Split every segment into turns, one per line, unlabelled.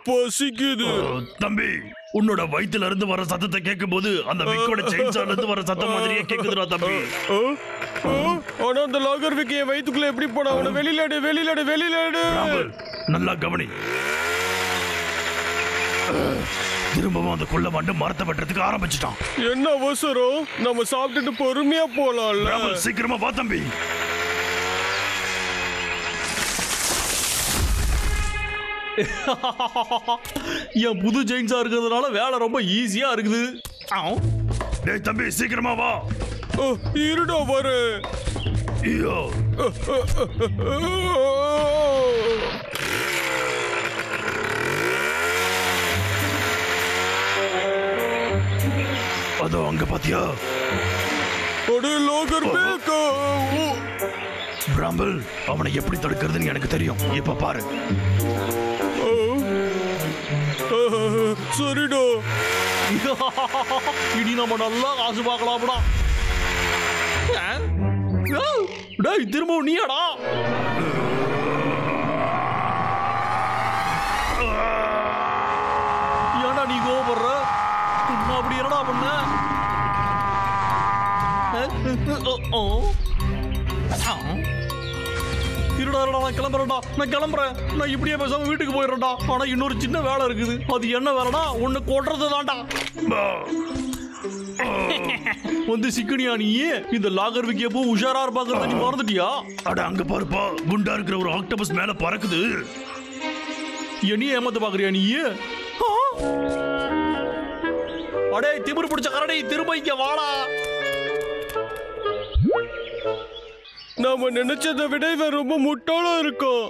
பசிக்குது
தம்பி உன்னோட வயித்துல இருந்து வர சத்தத்தை கேட்கும்போது அந்த விக்கோட செயின்சால இருந்து வர சத்தம் மாதிரியே கேக்குதுடா தம்பி
ஆ? ஆ? ஆனா அந்த லாகர் விக்கு என் வயித்துக்குள்ள எப்படி போனா அவனை வெளியில எடு வெளியில எடு வெளியில எடு
ராமல், நல்லா கவனி திரும்பவும் அந்த கொள்ள மாண்டு மரத்தை வெட்டுறதுக்கு ஆரம்பிச்சிட்டான்
என்ன அவசரம் நம்ம சாப்பிட்டுட்டு பொறுமையா போலாம்ல
ராமல், சீக்கிரமா வா தம்பி
என் புது ஜெயின்ஸா இருக்கிறதுனால வேலை ரொம்ப ஈஸியா இருக்குது ஆம்.
டேய் தம்பி சீக்கிரமா வா
ஆ, இருடா வரு
ஐயோ அதோ அங்க பாத்தியா
அடே லாகர் பேக்கா
பிராம்பல் அவனை எப்படி தடுக்கிறதுன்னு எனக்கு தெரியும் இப்ப பாரு
சரிடா
இனி நம்ம நல்லா காசு பார்க்கலாம்டா ஆ? ஆ, டேய் திரும்பவும் நீயாடா ஏன்டா நீ கோவப்படுற நான் அப்படி என்னடா பண்ண ஆ? ஆ. ஆ. இருடா இருடா நான் கிளம்புறேன்டா நான் கிளம்புறேன் நான் இப்படியே பேசாம வீட்டுக்கு போயிடுறேன்டா ஆனா இன்னொரு சின்ன வேலை இருக்குது அது என்ன வேலைனா ஒன்னு கொட்டுறது தான்டா வந்து சிக்கனியா நீ இந்த லாகர் விக்கியப்போ உஷாரா இருப்பாங்கிறத நீ மறந்துட்டியா
அட அங்க பாருப்பா குண்டா இருக்கிற ஒரு ஆக்டோபஸ் மேல பறக்குது
என்னைய ஏமாத்த பாக்குறியா நீ ஆ? அடே திமிரு பிடிச்ச கரடி திரும்ப இங்க வாடா
நாம நினைச்சதை விட இவன் ரொம்ப முட்டாளா இருக்கான்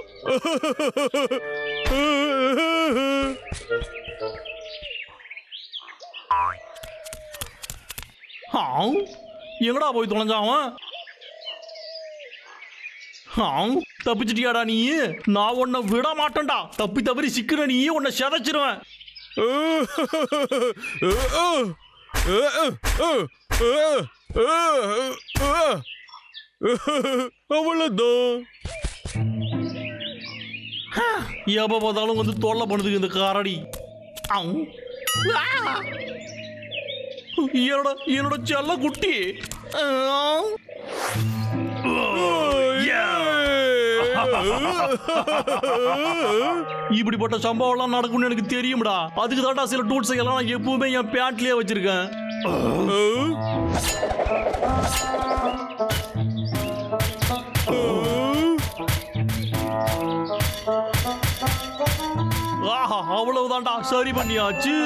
ஆ? எங்கடா போய் தொலைஞ்சான் அவன் ஆ? தப்பிச்சிட்டியாடா நீ நான் உன்னை விட மாட்டேன்டா தப்பி தவறி சிக்கிற நீ உன்னை செதைச்சிருவேன்
அவ்வளவுதான்
எப்ப பார்த்தாலும் வந்து தொல்லை பண்ணுதுக்கு இந்த கரடி ஆம். ஆ! என்னோட என்னோட செல்ல குட்டி ஆம். இப்படிப்பட்ட சம்பவம்லாம் நடக்கும்னு எனக்கு தெரியும்டா அதுக்கு தான்டா சில டூல்ஸ் எல்லாம் நான் எப்பவுமே என் பேண்ட்லயே வச்சிருக்கேன் ஆஹா அவ்வளவுதான்டா சரி பண்ணியாச்சு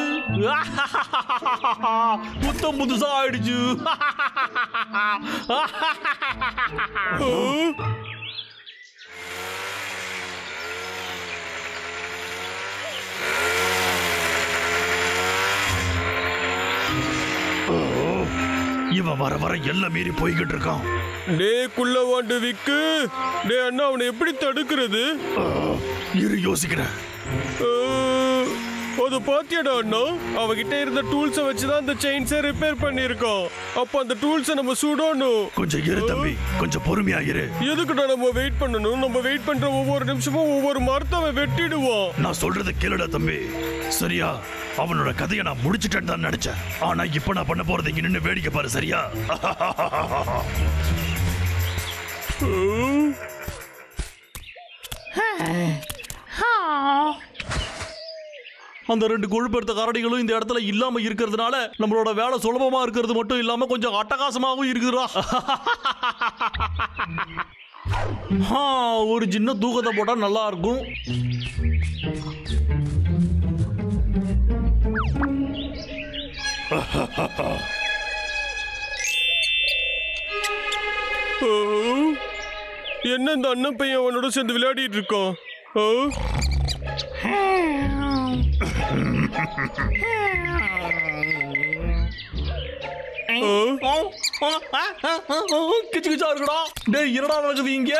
புத்தம் புதுசா ஆயிடுச்சு
இவன் வர வர எல்லாம் மீறி போய்கிட்டு இருக்கான்
டே குள்ள வாண்டு விக்கு டே அண்ணா அவனை எப்படி தடுக்கிறது
ஆ, இரு யோசிக்கிறேன்
அஹ், அது பாத்தியாடா அண்ணா அவகிட்ட இருந்த டூல்ஸை வச்சுதான் அந்த செயின்ஸை ரிப்பேர் பண்ணியிருக்கான் அப்ப அந்த டூல்ஸை நம்ம சுடணும்
கொஞ்சம் இரு தம்பி கொஞ்சம் பொறுமையா இரு
எதுக்குடா நம்ம வெயிட் பண்ணணும் நம்ம வெயிட் பண்ற ஒவ்வொரு நிமிஷமும் ஒவ்வொரு மரத்தை அவன் வெட்டிடுவான்
நான் சொல்றத கேளுடா தம்பி சரியா அவனோட கதையை நான் முடிச்சிட்டேன்னு தான் நினைச்சேன் ஆனா இப்ப நான் பண்ண போறது இங்க நின்னு வேடிக்கை பாரு சரியா
அந்த ரெண்டு கொழுப்பெடுத்த கரடிகளும் இந்த இடத்துல இல்லாம இருக்கிறதுனால நம்மளோட வேலை சுலபமா இருக்கிறது மட்டும் இல்லாம கொஞ்சம் அட்டகாசமாகவும் இருக்குதுடா ஆ, ஒரு சின்ன தூக்கத்தை போட்டா நல்லா இருக்கும்
அஹ், என்ன இந்த அண்ணன் பையன் அவனோட சேர்ந்து விளையாடிட்டு இருக்கான் அஹ், அஹ்,
ஆ, ஆ, ஆ, ஆ, ஆ, கிச்சு கிச்சா இருக்குடா டேய் என்னடா நடக்குது இங்க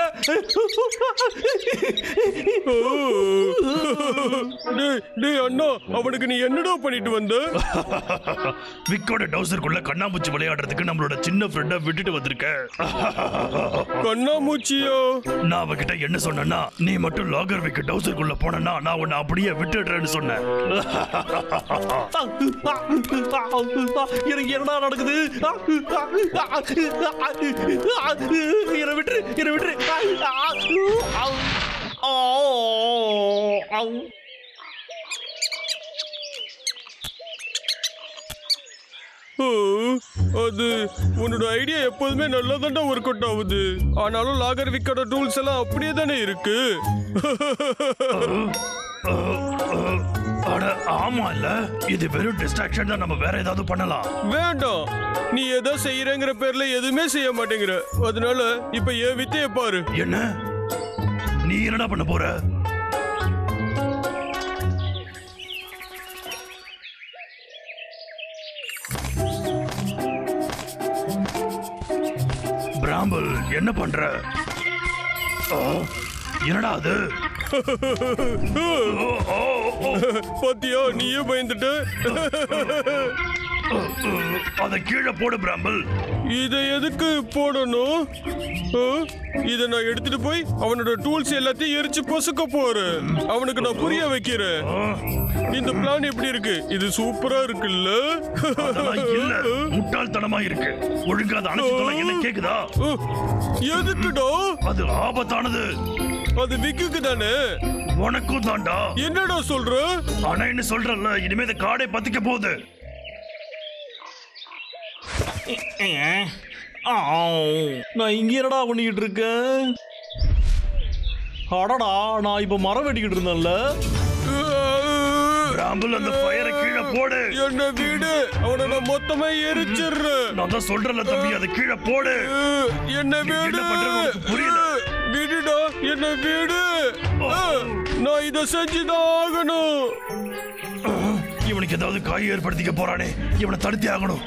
டேய் டேய் அண்ணா அவனுக்கு நீ என்னடா பண்ணிட்டு வந்த
விக்கோட டவுசருக்குள்ள கண்ணாமூச்சி விளையாடுறதுக்கு நம்மளோட சின்ன ஃப்ரெண்டை விட்டுட்டு வந்திருக்கேன்
கண்ணாமூச்சியா
நான் அவகிட்ட என்ன சொன்னேன்னா நீ மட்டும் லாகர் விக்கு டவுசருக்குள்ள போனேன்னா நான் உன்னை அப்படியே விட்டுடுறேன்னு சொன்னேன்
எனக்கு என்னடா நடக்குது என்னை விட்டுரு என்னை விட்டுரு
ஓ, அது உன்னோட ஐடியா எப்போதுமே நல்லா தாண்டா ஒர்க் அவுட் ஆகுது ஆனாலும் லாகர் விக்கோட டூல்ஸ் எல்லாம் அப்படியே தானே இருக்கு
அட ஆமா இல்ல இது வெறும் டிஸ்ட்ராக்ஷன் தான் நம்ம வேற ஏதாவது பண்ணலாம்
வேண்டாம் நீ ஏதோ செய்யறங்கிற பேர்ல எதுவுமே செய்ய மாட்டேங்கிற அதனால இப்ப என் வித்தைய பாரு
என்ன நீ என்னடா பண்ண போற பிராம்பல் என்ன பண்ற ஆ, என்னடா அது ஓ, ஓ, ஓ,
பாத்தியா நீயே பயந்துட்ட
அதை கீழே போடு பிராம்பல்
இதை எதுக்கு போடணும் ஆ? இதை நான் எடுத்துட்டு போய் அவனோட டூல்ஸ் எல்லாத்தையும் எரிச்சு பொசுக்க போறேன் அவனுக்கு நான் புரிய வைக்கிறேன்
ஆ,
இந்த பிளான் எப்படி இருக்கு இது சூப்பரா இருக்குல்ல
அதெல்லாம் இல்ல முட்டாள்தனமா இருக்கு ஒழுங்கா அதை அணைச்சு தொலை, என்ன கேக்குதா
ஆ, எதுக்குடா
அது ஆபத்தானது
அது விக்குக்கு தானே
உனக்கும் தாண்டா
என்னடா சொல்ற
அணைன்னு சொல்றல இனிமே இந்த காடை பத்திக்க போகுது
நான் இங்க என்னடா பண்ணிக்கிட்டு இருக்கேன் அடடா நான் இப்ப மரம் வெட்டிக்கிட்டு இருந்தேன்ல
ராம்பல் அந்த ஃபயரை கீழே போடு
என்ன வீடு அவனை நான் மொத்தமா எரிச்சிடுறேன்
நான் தான் சொல்றல தம்பி அதை கீழே போடு
அஹ், என்ன
நீ
வீடு
என்ன பண்றது உனக்கு புரியல.
அஹ், விடுடா என்ன வீடு அஹ், நான் இத செஞ்சுதான் ஆகணும்
இவனுக்கு ஏதாவது காய் ஏற்படுத்திக்க போறானே இவனை தடுத்தே ஆகணும்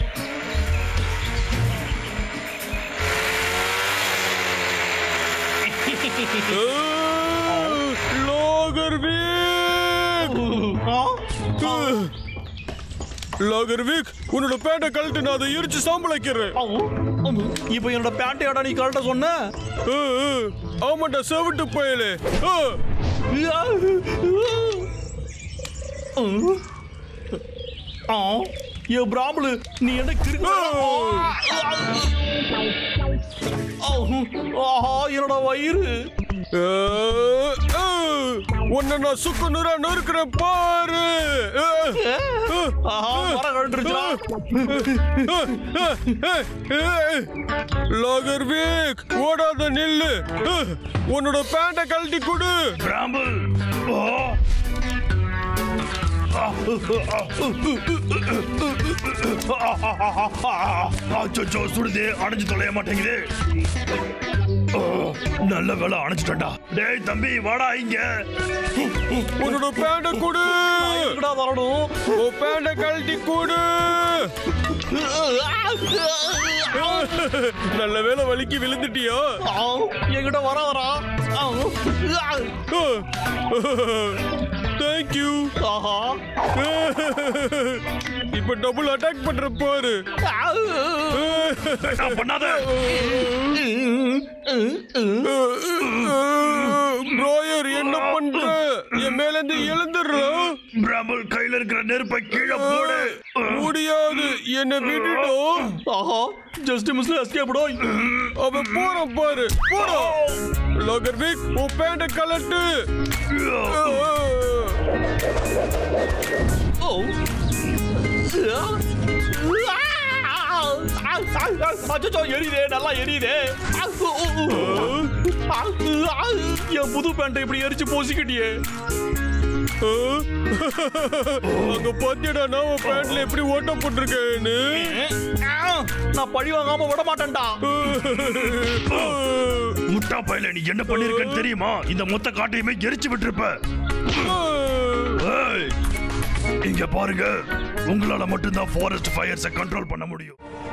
அஹ், லாகர்வீக் அஹ், லாகர்வீக் உன்னோட பேட்டை கழட்டு நான் அதை எரிச்சு சாம்பளைக்கிறேன்
இப்ப என்னோட பேண்டையாடா நீ கரெக்டா சொன்ன
அஹ், அஹ், ஆமாண்டா செவிட்டு பயலே அஹ்,
ஆ ஏ பிராமலு நீ என்ன கிருக்க ஆஹா என்னோட வயிறு
அஹ், அஹ், உன்னை நான் சுக்கு நூறா நொறுக்கிறேன் பாரு அஹ், அஹ்,
ஆஹா மரம் கழட்டுருச்சா
லாகர்வீக் ஓடாத நில்லு அஹ், உன்னோட பேண்ட கழட்டி கொடு
பிராம்பல் ஓ அச்சோ சுடுது அணைஞ்சு தொலைய மாட்டேங்குது ஓ, நல்ல வேலை அணைச்சிட்டா டேய் தம்பி வாடா இங்க
உன்னோட பேண்ட கொடு
எங்கடா வரணும்
உன் பேண்ட கழட்டி கொடு நல்ல வேலை வலிக்கு விழுந்துட்டியா
ஆ, என்கிட்ட வர வரா
தேங்க்யூ
ஆஹா
இப்ப டபுள் அட்டாக் பண்ற பாரு
நான் பண்ணாத
ப்ரோயர் என்ன பண்ற என் மேல இருந்து எழுந்துடுறோம்
பிராம்பல் கையில இருக்கிற நெருப்பை கீழே போடு
முடியாது என்ன விட்டுட்டோம்
ஆஹா ஜஸ்ட் மிஸ்ல எஸ்கேப்டோ
அவன் போறான் பாரு போறான் லோகர்விக் உன் பேண்ட கலட்டு
ஓ அச்சோ எரியுதே நல்லா எரியுதே என் புது பேண்ட்டை இப்படி எரிச்சு போசிக்கிட்டியே
அங்க பாத்தியடா நான் உன் பேண்ட்ல எப்படி ஓட்ட போட்டிருக்கேன்னு
நான் பழி வாங்காம விட மாட்டேன்டா
முட்டா பையல நீ என்ன பண்ணிருக்கன்னு தெரியுமா இந்த மொத்த காட்டையுமே எரிச்சு விட்டுருப்ப ஏய், இங்க பாருங்க உங்களால மட்டும்தான் ஃபாரஸ்ட் ஃபயர்ஸை கண்ட்ரோல் பண்ண முடியும்